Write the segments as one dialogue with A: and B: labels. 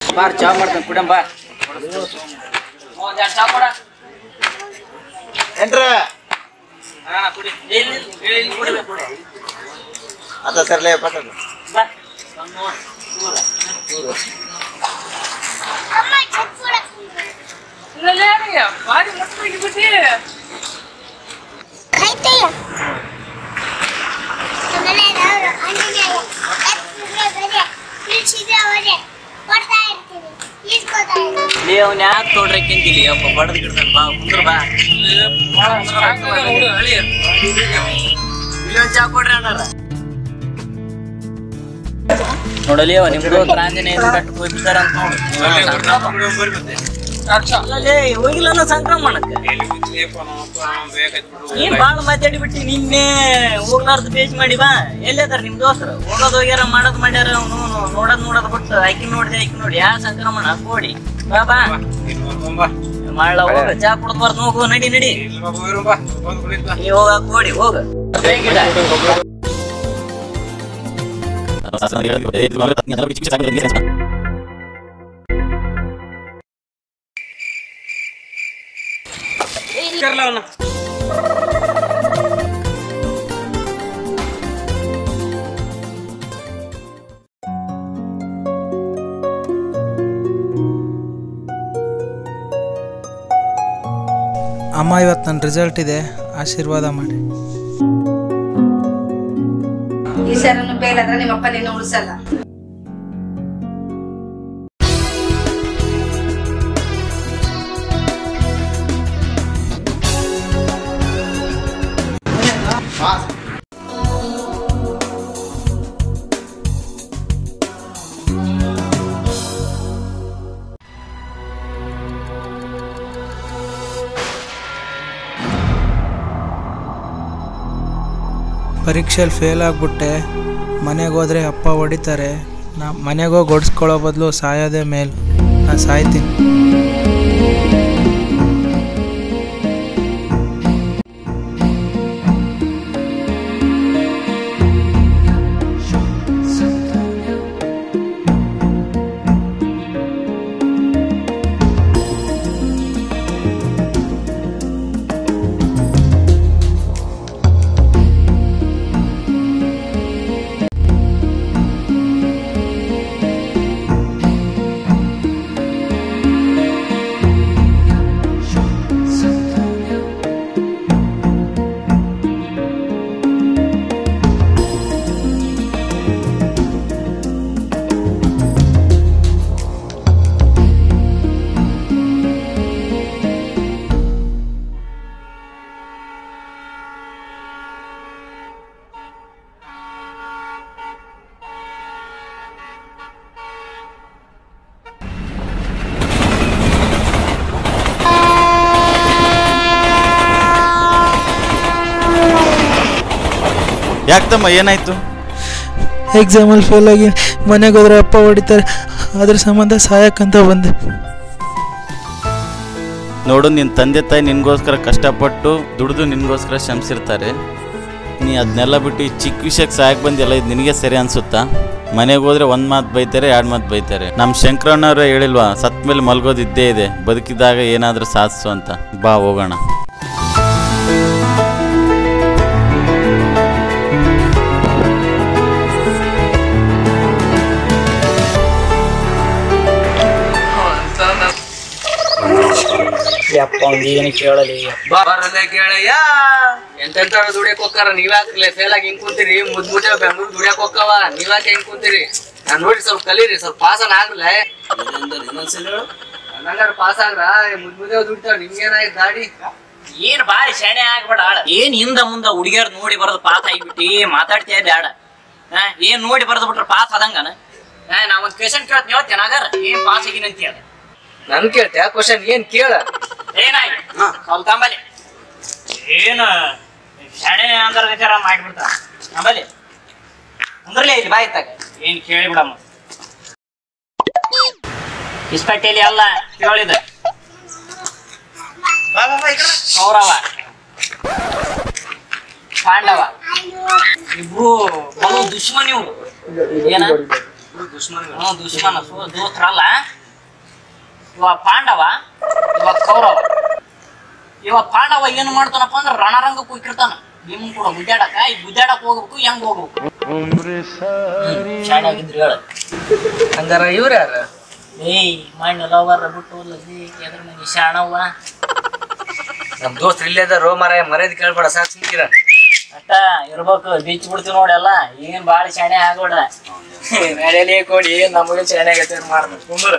A: Bar ಚಾ ಮಾಡ್ತಾನೆ ಕುಡಂ ಬಾ ಒಂದ್ ಎರಡ್ ಚಾ ಕೊಡ
B: ಏನ್ರ
A: ಹಾ ಕುಡಿ ಇಲ್ಲಿ ಇಲ್ಲಿ ಕುಡಿಬೇಕು
B: ಅದ ಸರ್ಲೆ ಪಟ್ಟದು
A: ಬಾ
C: ಬಾರಿ ಮಸ್ತಾಗಿ ಬಿಟ್ಟಿ
D: ಆಯ್ತಯ್ಯ ಮನೆಯವರು ಅಂಜನೇಯ ಬರೆ ತಿಳಿಸಿದ್ರೆ ಅವರೇ ಕೊಡ್ತಾ ಇರ್ತೀನಿ ಈಸ್ಕೊತಾ ಇರ್ತೀನಿ
A: ಲೇ ಅವ್ನ ಯಾಕೆ ತೋಡ್ರೆ ಕೆಂತಿಲಿ ಅಪ್ಪ ಬಡದ್ ಗಿಡ್ತಾನ ಬಾ ಕುಂದ್ರ ಬಾ ಇಲ್ಲೊಂದ್ ಚಾ ಕೊಡ್ರಿ ಅಣ್ಣಾರ ನೋಡಲಿ ಅವ ನಿಮ್ದು ಆಂಜನೇಯ ಕಟ್ಟು ಹೋಗ್ತಾರ ಅಂತ ಅಲ್ಲೇ ಹೋಗಿಲ್ಲ ಅನ್ನೋ ಸಂಕ್ರಮಣಕ್ಕೆ ಏನ್ ಬಾಳ ಮಾತಾಡಿ ಬಿಟ್ಟಿ ನಿನ್ನೆ ಹೋಗ್ಲಾರ್ದ ಪೇಜ್ ಮಾಡಿ ಬಾ ಎಲ್ಲದಾರ ನಿಮ್ ದೋಸ್ತರು ಹೋಗೋದ್ ಹೋಗ್ಯಾರ ಮಾಡೋದ್ ಮಾಡ್ಯಾರ ಅವನು ನೋಡೋದ್ ನೋಡೋದ್ ಬಿಟ್ಟು ಆಕಿ ನೋಡಿದೆ ಆಕಿ ನೋಡಿ ಯಾ ಸಂಕ್ರಮಣ ಕೋಡಿ ಬಾ ಬಾ ಮಾಡ್ಲ ಹೋಗ ಚಾ ಕುಡ್ದು ಬರ್ತ ಹೋಗು ನಡಿ ನಡಿ ನೀ ಹೋಗ ಕೋಡಿ ಹೋಗ
E: ಅಮ್ಮ ಇವತ್ತು ನನ್ನ ರಿಸಲ್ಟ್ ಇದೆ ಆಶೀರ್ವಾದ ಮಾಡಿ
F: ಈ ಸರನು ಫೇಲ್ ಆದ್ರೆ ನಿಮ್ಮಪ್ಪ ನಿನ್ನ ಉಳಿಸಲ್ಲ
E: ಪರೀಕ್ಷೆಯಲ್ಲಿ ಫೇಲ್ ಆಗಿಬಿಟ್ಟೆ ಮನೆಗೆ ಹೋದ್ರೆ ಅಪ್ಪ ಹೊಡಿತಾರೆ ನಾ ಮನೆಗೆ ಹೋಗಿ ಹೊಡ್ಸ್ಕೊಳ್ಳೋ ಬದಲು ಸಾಯೋದೇ ಮೇಲು ನಾ ಸಾಯ್ತೀನಿ
G: ಯಾಕ್ತಮ್ಮ ಏನಾಯ್ತು
E: ಎಕ್ಸಾಮಲ್ಲಿ ಫೇಲ್ ಆಗಿ ಮನೆಗೆ ಹೋದ್ರೆ ಅಪ್ಪ ಹೊಡಿತಾರೆ ಅದ್ರ ಸಂಬಂಧ ಸಾಯಕ್ಕಂತ ಬಂದೆ
G: ನೋಡು ನಿನ್ನ ತಂದೆ ತಾಯಿ ನಿನ್ಗೋಸ್ಕರ ಕಷ್ಟಪಟ್ಟು ದುಡಿದು ನಿನ್ಗೋಸ್ಕರ ಶ್ರಮಿಸಿರ್ತಾರೆ ನೀ ಅದನ್ನೆಲ್ಲ ಬಿಟ್ಟು ಈ ಚಿಕ್ಕ ವಿಷಯಕ್ಕೆ ಸಹಾಯಕ್ಕೆ ಬಂದಿಲ್ಲ ಇದು ನಿನಗೆ ಸರಿ ಅನ್ಸುತ್ತಾ ಮನೆಗೆ ಹೋದ್ರೆ ಒಂದು ಮಾತು ಬೈತಾರೆ ಎರಡು ಮಾತು ಬೈತಾರೆ ನಮ್ಮ ಶಂಕರಣ್ಣವ್ರೆ ಹೇಳಿಲ್ವಾ ಸತ್ ಮೇಲೆ ಮಲ್ಗೋದು ಇದ್ದೇ ಇದೆ ಬದುಕಿದಾಗ ಏನಾದರೂ ಸಾಧಿಸು ಅಂತ ಬಾ ಹೋಗೋಣ
A: ಯಪ್ಪ ಅವ್ನ್ ಏನು ಕೇಳಲಿ
C: ಬರಲ್ಲ ಕೇಳಯ್ಯ ಎಂತೆಂತ ದುಡಿಯಕ್ ಹೋಗ್ತಾರ ನೀವ್ಯಾಕ್ಲೆ ಫೇಲ್ ಆಗಿ ಹಿಂಗ್ ಕುಂತೀರಿ ಮುದ್ ಮುದ್ದೆ ಬೆಂಗ್ಳೂರ್ ದುಡಿಯಕ್ ಹೋಗ್ತಾವ ನೀವ್ಯಾಕೆ ಹೆಂಗ್ ಕುಂತೀರಿ ನಾನ್ ನೋಡಿ ಸ್ವಲ್ಪ ಕಲೀರಿ ಸ್ವಲ್ಪ ಪಾಸನ್ ಆಗ್ಲೆ ಹಂಗಾರ ಪಾಸ್ ಆಗ್ರ ಮುದ್ ಮುದ್ದೆ ದುಡಿತಾವ ನಿಮ್ಗೇನಾಯ್ತು ಗಾಡಿ
A: ಏನ್ ಬಾರಿ ಶಾಣೆ ಆಗ್ಬೇಡ ಆಳ ಏನ್ ಹಿಂದ ಮುಂದ ಹುಡುಗಿಯರ್ ನೋಡಿ ಬರೋದು ಪಾಸ್ ಆಗಿಬಿಟ್ಟಿ ಮಾತಾಡ್ತೀಯ ಬ್ಯಾಡ ಹಾ ಏನ್ ನೋಡಿ ಬರೋದು ಬಿಟ್ರೆ ಪಾಸ್ ಆದಂಗನ ಹಾ ನಾ ಒಂದ್ ಕ್ವೆಶನ್ ಕೇಳ್ತೀನಿ ಹೇಳ್ತೇನೆ ಹಾಗಾರ ಏನ್ ಪಾಸ್ ಆಗಿನ ಅಂತ ಹೇಳ
C: ನನ್ ಕೇಳ್ತ್ಯಾ ಕ್ವಶನ್ ಏನ್ ಕೇಳ
A: ಏನಾಯ್ತು ಸ್ವಲ್ಪ ತಂಬಲಿ ಏನ ಶಾಣೆ ಅಂದ್ರ ವಿಚಾರ ಮಾಡ್ಬಿಡ್ತ ತಂಬಲಿ ಅಂದ್ರಲೇ ಇಲ್ಲಿ ಬಾಯ್ ತಗ ಏನ್ ಕೇಳಿ ಬಿಡಮ್ಮ ಇಸ್ಪೆಟ್ಟೆಲಿ ಅಲ್ಲ ಕೇಳಿದ ಕೌರವ ಪಾಂಡವ ಇಬ್ರು ಬಲು ದುಶ್ಮನ್ ಇವ್ರು ಏನ ಹ್ಮ್ ದುಶ್ಮನ ಸೊ ದೋಸ್ತ್ರಲ್ಲ ಇವ ಪಾಂಡವ ಇವ ಕೌರವ ಇವ ಪಾಂಡವ ಏನ್ ಮಾಡ್ತಾನಪ್ಪ ಅಂದ್ರ ರಣರಂಗಕ್ಕೆ ಹೋಗಿರ್ತಾನ ಭೀಮನ್ ಕೂಡ ಗುದ್ದಾಡಕ ಈ ಗುದ್ದಾಡಕ್ ಹೋಗ್ಬೇಕು ಹೆಂಗ್ ಹೋಗ್ಬೇಕು ಹ್ಮ್, ಶಾಣೆ ಆಗಿದ್ರಿ ಹೇಳ
C: ಹಂಗಾರ ಇವ್ರ ಯಾರ
A: ಏಯ್ ಮಣ್ಣು ಲವರ್ ಬಿಟ್ಟು ಲಸಿ ಎದ್ರ ಮನೆ ಶಾಣವ್ವ
C: ನಮ್ ದೋಸ್ತ್ ಇಲ್ಲೇ ಇದಾರೋ ಮರ ಮರ್ಯಾದೆ ಕೇಳ್ಬೇಡ ಸಾಕು ಸುಮ್ಕಿರ
A: ಅಟ್ಟ ಇರ್ಬೇಕು ಬೀಚ್ ಬಿಡ್ತೀವಿ ನೋಡೆಲ್ಲ ಏನ್ ಬಾಳ ಶಾಣೆ ಆಗ್ಬೇಡ ನಡೆಯಲಿ ಕೊಡಿ ನಮಗೆ ಶಾಣೆ ಆಗತ್ತೆ ಮಾಡ್ಬೇಕು ಕುಂದ್ರ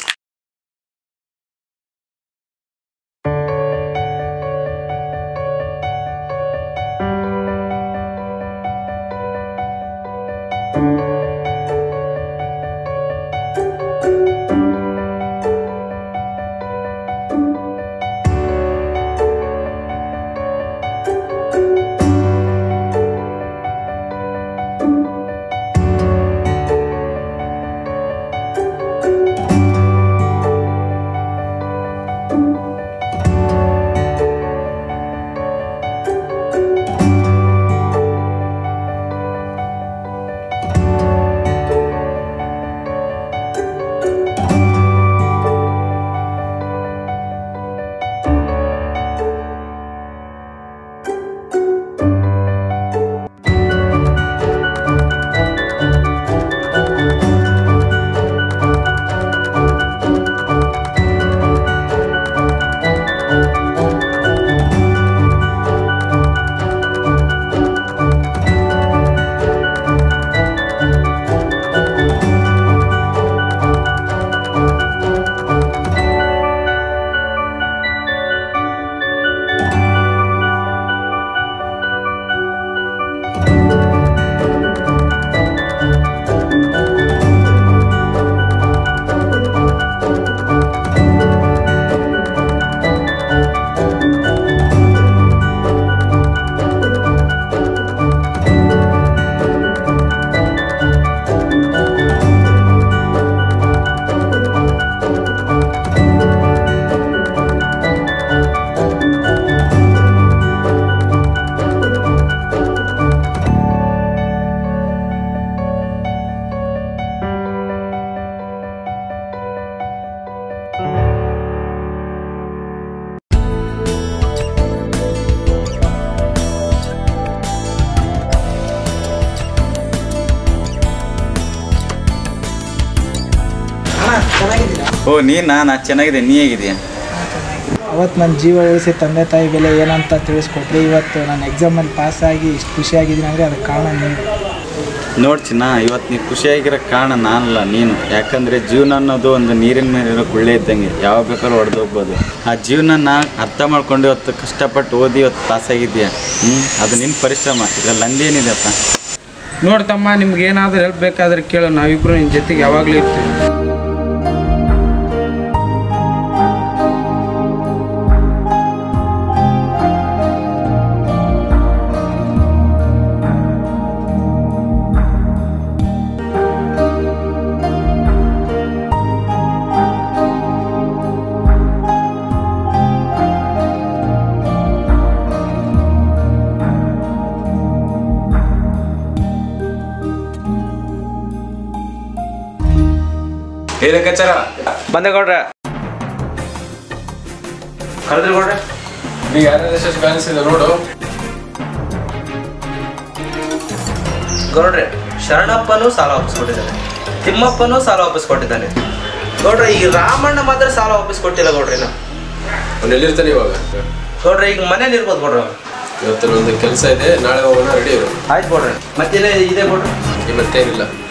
G: ಓ ನೀನಾ ನಾ ಚೆನ್ನಾಗಿದೆ ನೀ ಹೇಗಿದೆಯಾ
E: ಅವತ್ತು ನನ್ನ ಜೀವ ಉಳಿಸಿ ತಂದೆ ತಾಯಿ ಬೆಲೆ ಏನಂತ ತಿಳಿಸ್ಕೊಟ್ರಿ ಇವತ್ತು ನಾನು ಎಕ್ಸಾಮಲ್ಲಿ ಪಾಸಾಗಿ ಇಷ್ಟು ಖುಷಿಯಾಗಿದ್ದೀನಿ ಅಂದರೆ ಅದಕ್ಕೆ ಕಾರಣ ನೀವು
G: ನೋಡ್ ಚಿನ್ನ ಇವತ್ತು ನೀನು ಖುಷಿಯಾಗಿರೋ ಕಾರಣ ನಾನಲ್ಲ ನೀನು ಯಾಕಂದರೆ ಜೀವನ ಅನ್ನೋದು ಒಂದು ನೀರಿನ ಮೇಲಿರೋ ಗುಳ್ಳೆ ಇದ್ದಂಗೆ ಯಾವ ಬೇಕಾದ್ರೂ ಹೊಡೆದೋಗ್ಬೋದು ಆ ಜೀವನನ ಅರ್ಥ ಮಾಡ್ಕೊಂಡು ಇವತ್ತು ಕಷ್ಟಪಟ್ಟು ಓದಿ ಇವತ್ತು ಪಾಸಾಗಿದ್ಯಾ ಹ್ಞೂ ಅದು ನಿನ್ನ ಪರಿಶ್ರಮ ಇದ್ರಲ್ಲಿ ನಂದೇನಿದೆಪ್ಪ
H: ನೋಡ್ತಮ್ಮ ನಿಮ್ಗೆ ಏನಾದರೂ ಹೆಲ್ಪ್ ಬೇಕಾದ್ರೆ ಕೇಳು ನಾವಿಬ್ರು ನಿನ್ನ ಜೊತೆಗೆ ಯಾವಾಗಲೂ ಇರ್ತೀವಿ
I: ಏನ ಕಚ್ಚಾರ
C: ಬಂದೆ ಗೌಡ್ರ ಕರೆದ್ರಿ ಗೌಡ್ರ
I: ನೀ ಯಾರ್ಯಾರ ಎಷ್ಟೆಷ್ಟು ಬ್ಯಾಲೆನ್ಸ್ ಇದೆ ನೋಡು
C: ಗೌಡ್ರೆ ಶರಣಪ್ಪನೂ ಸಾಲ ವಾಪಸ್ ಕೊಟ್ಟಿದ್ದಾನೆ ತಿಮ್ಮಪ್ಪನೂ ಸಾಲ ವಾಪಸ್ ಕೊಟ್ಟಿದ್ದಾನೆ ಗೌಡ್ರೆ ಈ ರಾಮಣ್ಣ ಮಾತ್ರ ಸಾಲ ವಾಪಸ್ ಕೊಟ್ಟಿಲ್ಲ ಗೌಡ್ರೆ ಇನ್ನು
I: ಅವ್ನು ಎಲ್ಲಿರ್ತಾನೆ ಇವಾಗ
C: ಗೌಡ್ರೆ ಈಗ ಮನೇಲಿ ಇರ್ಬೋದು ಗೌಡ್ರ ಅವ್ನು.
I: ಇವತ್ತು ಒಂದು ಕೆಲಸ ಇದೆ ನಾಳೆ ಹೋಗೋಣ ರೆಡಿ ಇರು
C: ಆಯ್ತು ಗೌಡ್ರೆ ಮತ್ತೇನೇ ಇದೆ ಗೌಡ್ರೆ
I: ಈ ಮತ್ತೇನಿಲ್ಲ